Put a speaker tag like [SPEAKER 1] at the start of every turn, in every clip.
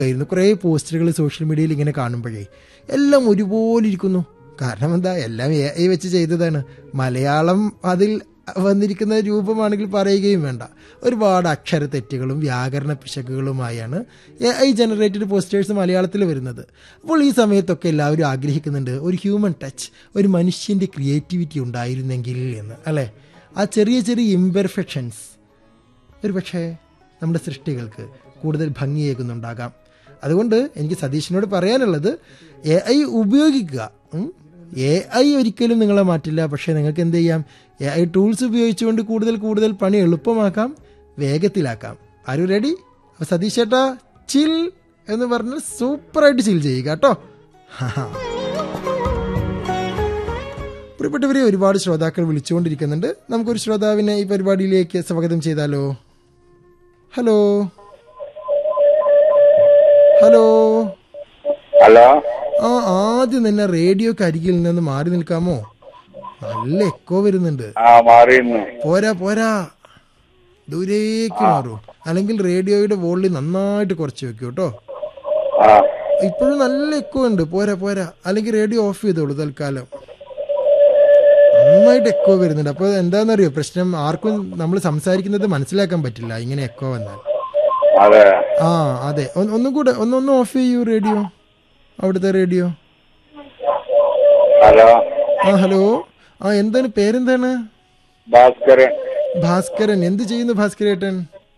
[SPEAKER 1] ആയിരുന്നു കുറേ പോസ്റ്ററുകൾ സോഷ്യൽ മീഡിയയിൽ ഇങ്ങനെ കാണുമ്പോഴേ എല്ലാം ഒരുപോലെ ഇരിക്കുന്നു കാരണം എന്താ എല്ലാം എ ഐ വെച്ച് ചെയ്തതാണ് മലയാളം അതിൽ വന്നിരിക്കുന്ന രൂപമാണെങ്കിൽ പറയുകയും വേണ്ട ഒരുപാട് അക്ഷര തെറ്റുകളും വ്യാകരണ പിശകുകളുമായാണ് എ ഐ ജനറേറ്റഡ് പോസ്റ്റേഴ്സ് മലയാളത്തിൽ വരുന്നത് അപ്പോൾ ഈ സമയത്തൊക്കെ എല്ലാവരും ആഗ്രഹിക്കുന്നുണ്ട് ഒരു ഹ്യൂമൻ ടച്ച് ഒരു മനുഷ്യൻ്റെ ക്രിയേറ്റിവിറ്റി ഉണ്ടായിരുന്നെങ്കിൽ എന്ന് അല്ലേ ആ ചെറിയ ചെറിയ ഇംപെർഫെക്ഷൻസ് ഒരു പക്ഷേ നമ്മുടെ സൃഷ്ടികൾക്ക് കൂടുതൽ ഭംഗിയേകുന്നുണ്ടാകാം അതുകൊണ്ട് എനിക്ക് സതീഷിനോട് പറയാനുള്ളത് എ ഐ ഉപയോഗിക്കുക എ ഐ ഒരിക്കലും നിങ്ങളെ മാറ്റില്ല പക്ഷേ നിങ്ങൾക്ക് എന്ത് ചെയ്യാം എ ഐ ടൂൾസ് ഉപയോഗിച്ചുകൊണ്ട് കൂടുതൽ കൂടുതൽ പണി എളുപ്പമാക്കാം വേഗത്തിലാക്കാം ആരു റെഡി അപ്പോൾ സതീഷ് ചേട്ടാ ചിൽ എന്ന് പറഞ്ഞ് സൂപ്പറായിട്ട് ചിൽ ചെയ്യുക കേട്ടോ പ്രിയപ്പെട്ടവരെ ഒരുപാട് ശ്രോതാക്കൾ വിളിച്ചുകൊണ്ടിരിക്കുന്നുണ്ട് നമുക്കൊരു ശ്രോതാവിനെ ഈ പരിപാടിയിലേക്ക് സ്വാഗതം ചെയ്താലോ ഹലോ ഹലോ
[SPEAKER 2] ഹലോ
[SPEAKER 1] ആ ആദ്യം തന്നെ റേഡിയോക്ക് അരികിൽ നിന്ന് മാറി നിൽക്കാമോ നല്ല എക്കോ വരുന്നുണ്ട്
[SPEAKER 2] ആ മാറിയിരുന്നു
[SPEAKER 1] പോരാ പോരാ ദൂരേക്ക് മാറൂ അല്ലെങ്കിൽ റേഡിയോയുടെ വോളിയം നന്നായിട്ട് കുറച്ച് വെക്കൂ കേട്ടോ
[SPEAKER 2] ആ
[SPEAKER 1] ഇപ്പോഴും നല്ല എക്കോ ഉണ്ട് പോരാ പോരാ അല്ലെങ്കിൽ റേഡിയോ ഓഫ് ചെയ്തോളൂ തൽക്കാലം നന്നായിട്ട് എക്കോ വരുന്നുണ്ട് അപ്പോൾ എന്താണെന്നറിയോ പ്രശ്നം ആർക്കും നമ്മൾ സംസാരിക്കുന്നത് മനസ്സിലാക്കാൻ പറ്റില്ല ഇങ്ങനെ എക്കോ വന്നാൽ
[SPEAKER 2] അതെ
[SPEAKER 1] ആ അതെ ഒന്ന് ഒന്നും കൂടെ ഒന്നൊന്ന് ഓഫ് ചെയ്യൂ റേഡിയോ അവിടുത്തെ റേഡിയോ
[SPEAKER 2] ഹലോ
[SPEAKER 1] ആ ഹലോ ആ എന്താണ് പേരെന്താണ്
[SPEAKER 2] ഭാസ്കരൻ
[SPEAKER 1] ഭാസ്കരൻ എന്ത് ചെയ്യുന്നു ഭാസ്കരേട്ടൻ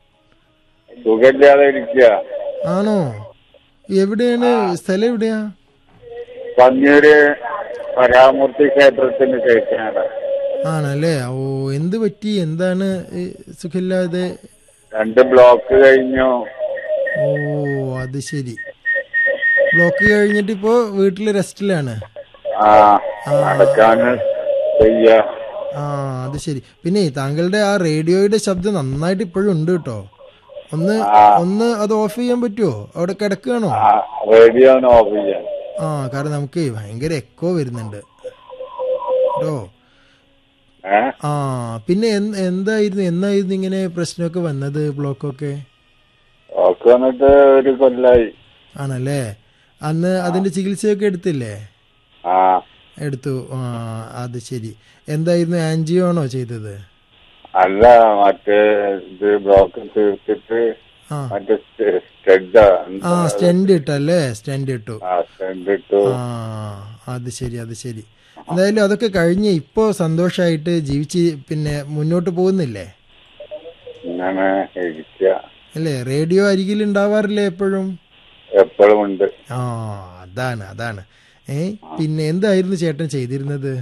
[SPEAKER 2] സുഖമില്ലാതെ ഇരിക്കുക
[SPEAKER 1] ആണോ എവിടെയാണ് സ്ഥലം എവിടെയാ
[SPEAKER 2] പന്നിയൂര് പരാമൂർത്തി ക്ഷേത്രത്തിന് ശേഷമാണ്
[SPEAKER 1] ആണല്ലേ ഓ എന്ത് പറ്റി എന്താണ് ഈ സുഖമില്ലാതെ
[SPEAKER 2] രണ്ട് ബ്ലോക്ക് കഴിഞ്ഞു
[SPEAKER 1] ഓ അത് ശരി ബ്ലോക്ക് കഴിഞ്ഞിട്ട് ഇപ്പോ വീട്ടില് റെസ്റ്റിലാണ്
[SPEAKER 2] ആ നടക്കാന് വയ്യ
[SPEAKER 1] ആ അത് ശരി പിന്നെ താങ്കളുടെ ആ റേഡിയോയുടെ ശബ്ദം നന്നായിട്ട് ഇപ്പോഴും ഉണ്ട് കേട്ടോ ഒന്ന് ഒന്ന് അത് ഓഫ് ചെയ്യാൻ പറ്റുമോ അവിടെ കിടക്കുകയാണോ
[SPEAKER 2] ആ റേഡിയോ ഒന്ന് ഓഫ് ചെയ്യാൻ
[SPEAKER 1] ആ കാരണം നമുക്ക് ഭയങ്കര എക്കോ വരുന്നുണ്ട് കേട്ടോ
[SPEAKER 2] ഏ
[SPEAKER 1] ആ പിന്നെ എന്ത് എന്തായിരുന്നു എന്നായിരുന്നു ഇങ്ങനെ പ്രശ്നമൊക്കെ വന്നത് ബ്ലോക്കൊക്കെ
[SPEAKER 2] ബ്ലോക്ക് വന്നിട്ട് ഒരു കൊല്ലായി
[SPEAKER 1] ആണല്ലേ അന്ന് അതിന്റെ ചികിത്സയൊക്കെ എടുത്തില്ലേ
[SPEAKER 2] ആ
[SPEAKER 1] എടുത്തു ആ അത് ശരി എന്തായിരുന്നു ആൻജിയോ ആണോ ചെയ്തത്
[SPEAKER 2] അല്ല മറ്റേ ഇത് ബ്ലോക്ക് തീർത്തിട്ട്
[SPEAKER 1] ആ
[SPEAKER 2] മറ്റേ സ്റ്റെഡ്
[SPEAKER 1] ആ സ്റ്റെൻഡ് ഇട്ടല്ലേ സ്റ്റെൻഡ് ഇട്ടു
[SPEAKER 2] ആ സ്റ്റെഡ് ഇട്ടു
[SPEAKER 1] ആ അത് ശരി അത് ശരി എന്തായാലും അതൊക്കെ കഴിഞ്ഞ് ഇപ്പോ സന്തോഷമായിട്ട് ജീവിച്ച് പിന്നെ മുന്നോട്ട് പോകുന്നില്ലേ
[SPEAKER 2] ഇങ്ങനെ ഇരിക്കുക
[SPEAKER 1] അല്ലേ റേഡിയോ അരികിൽ ഉണ്ടാവാറില്ലേ എപ്പോഴും
[SPEAKER 2] എപ്പോഴും ഉണ്ട്
[SPEAKER 1] ആ അതാണ് അതാണ് ഏ പിന്നെ എന്തായിരുന്നു ചേട്ടൻ ചെയ്തിരുന്നത്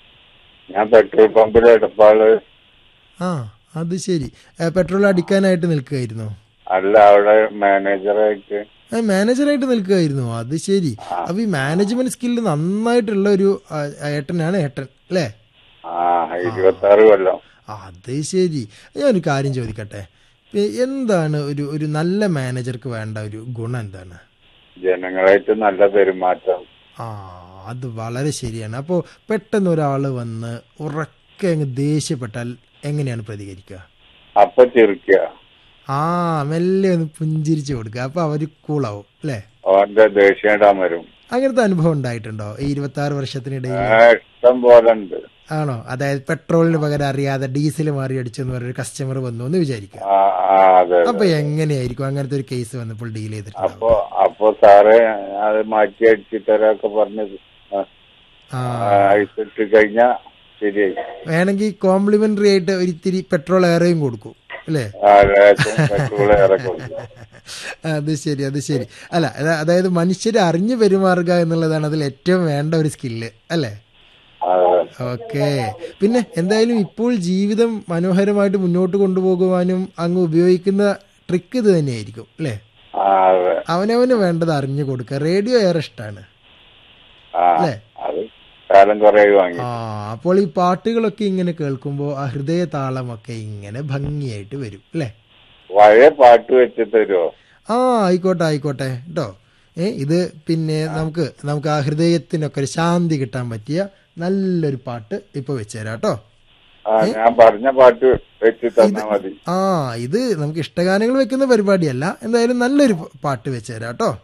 [SPEAKER 2] ഞാൻ പെട്രോൾ പമ്പിൽ എടപ്പാള്
[SPEAKER 1] ആ അത് ശരി ഏ, പെട്രോൾ അടിക്കാനായിട്ട് നിൽക്കുകയായിരുന്നു
[SPEAKER 2] അല്ല അവിടെ മാനേജറായിട്ട്
[SPEAKER 1] ആ മാനേജറായിട്ട് നിൽക്കുകയായിരുന്നു അത് ശരി അപ്പൊ ഈ മാനേജ്മെന്റ് സ്കില്ല് നന്നായിട്ടുള്ള ഒരു ആ, ഏട്ടനാണ് ഏട്ടൻ അല്ലേ
[SPEAKER 2] ആ ഇരുപത്തി ആറ് കൊല്ലം
[SPEAKER 1] അത് ശരി ഞാനൊരു കാര്യം ചോദിക്കട്ടെ ഇപ്പൊ എന്താണ് ഒരു ഒരു നല്ല മാനേജർക്ക് വേണ്ട ഒരു ഗുണം എന്താണ്
[SPEAKER 2] ജനങ്ങളായിട്ട് നല്ല പെരുമാറ്റം
[SPEAKER 1] ആ അത് വളരെ ശരിയാണ് അപ്പോൾ പെട്ടെന്ന് ഒരാൾ വന്ന് ഉറക്കെ അങ്ങ് ദേഷ്യപ്പെട്ടാൽ എങ്ങനെയാണ് പ്രതികരിക്കുക
[SPEAKER 2] അപ്പൊ ചിരിക്കുക
[SPEAKER 1] ആ മെല്ലെ ഒന്ന് പുഞ്ചിരിച്ചു കൊടുക്കുക അപ്പൊ അവര് കൂളാവും അല്ലേ
[SPEAKER 2] അവന്റെ ദേഷ്യം ഇടാൻ വരും
[SPEAKER 1] അങ്ങനത്തെ അനുഭവം ഉണ്ടായിട്ടുണ്ടോ ഈ ഇരുപത്തി ആറ് വർഷത്തിനിടയിൽ
[SPEAKER 2] ആ, ഇഷ്ടം പോലെ ഉണ്ട്
[SPEAKER 1] ആണോ അതായത് പെട്രോളിന് പകരം അറിയാതെ ഡീസൽ മാറി അടിച്ചു എന്ന് പറഞ്ഞൊരു കസ്റ്റമർ വന്നു എന്ന് വിചാരിക്കുക
[SPEAKER 2] ആ ആ അതെ
[SPEAKER 1] അപ്പൊ എങ്ങനെയായിരിക്കും അങ്ങനത്തെ ഒരു കേസ് വന്നപ്പോൾ ഡീൽ ചെയ്തിട്ടുണ്ടാവും
[SPEAKER 2] അപ്പൊ അപ്പൊ സാറ് അത് മാറ്റി അടിച്ചിട്ടൊക്കെ പറഞ്ഞ് ആ,
[SPEAKER 1] ആ
[SPEAKER 2] ആ, അഴിച്ചിട്ട് കഴിഞ്ഞാ ശരിയായി
[SPEAKER 1] വേണമെങ്കിൽ കോംപ്ലിമെന്ററി ആയിട്ട് ഒരു ഇത്തിരി പെട്രോൾ ഏറെയും കൊടുക്കും അല്ലേ
[SPEAKER 2] ആ ലേശം പെട്രോൾ ഏറെ കൊടുക്കും
[SPEAKER 1] അത് ശരി അത് ശരി അല്ല അത- അതായത് മനുഷ്യരെ അറിഞ്ഞു പെരുമാറുക എന്നുള്ളതാണ് അതിൽ ഏറ്റവും വേണ്ട ഒരു സ്കില്ല് അല്ലേ
[SPEAKER 2] അതെ
[SPEAKER 1] ഓക്കെ പിന്നെ എന്തായാലും ഇപ്പോൾ ജീവിതം മനോഹരമായിട്ട് മുന്നോട്ട് കൊണ്ടുപോകുവാനും അങ്ങ് ഉപയോഗിക്കുന്ന ട്രിക്ക് ഇത് തന്നെയായിരിക്കും അല്ലേ
[SPEAKER 2] ആ അതെ
[SPEAKER 1] അവനവന് വേണ്ടത് അറിഞ്ഞു കൊടുക്കുക റേഡിയോ ഏറെ ഇഷ്ടമാണ്
[SPEAKER 2] ആ
[SPEAKER 1] അല്ലേ?
[SPEAKER 2] അത് കാലം കുറെ വാങ്ങി
[SPEAKER 1] ആ അപ്പോൾ ഈ പാട്ടുകളൊക്കെ ഇങ്ങനെ കേൾക്കുമ്പോൾ ആ ഹൃദയ താളമൊക്കെ ഇങ്ങനെ ഭംഗിയായിട്ട് വരും അല്ലേ
[SPEAKER 2] പഴയ പാട്ട് വെച്ച് തരുമോ
[SPEAKER 1] ആ ആയിക്കോട്ടെ ആയിക്കോട്ടെ കേട്ടോ ഏ ഇത് പിന്നെ നമുക്ക് നമുക്ക് ആ ഹൃദയത്തിനൊക്കെ ഒരു ശാന്തി കിട്ടാൻ പറ്റിയ നല്ലൊരു പാട്ട് ഇപ്പൊ വെച്ചുതരാം കേട്ടോ
[SPEAKER 2] ആ ഞാൻ പറഞ്ഞ പാട്ട് വെച്ച് തന്നാ മതി
[SPEAKER 1] ആ ഇത് നമുക്ക് ഇഷ്ടഗാനങ്ങൾ വെക്കുന്ന പരിപാടിയല്ല എന്തായാലും നല്ലൊരു പാട്ട് വെച്ചുതരാം കേട്ടോ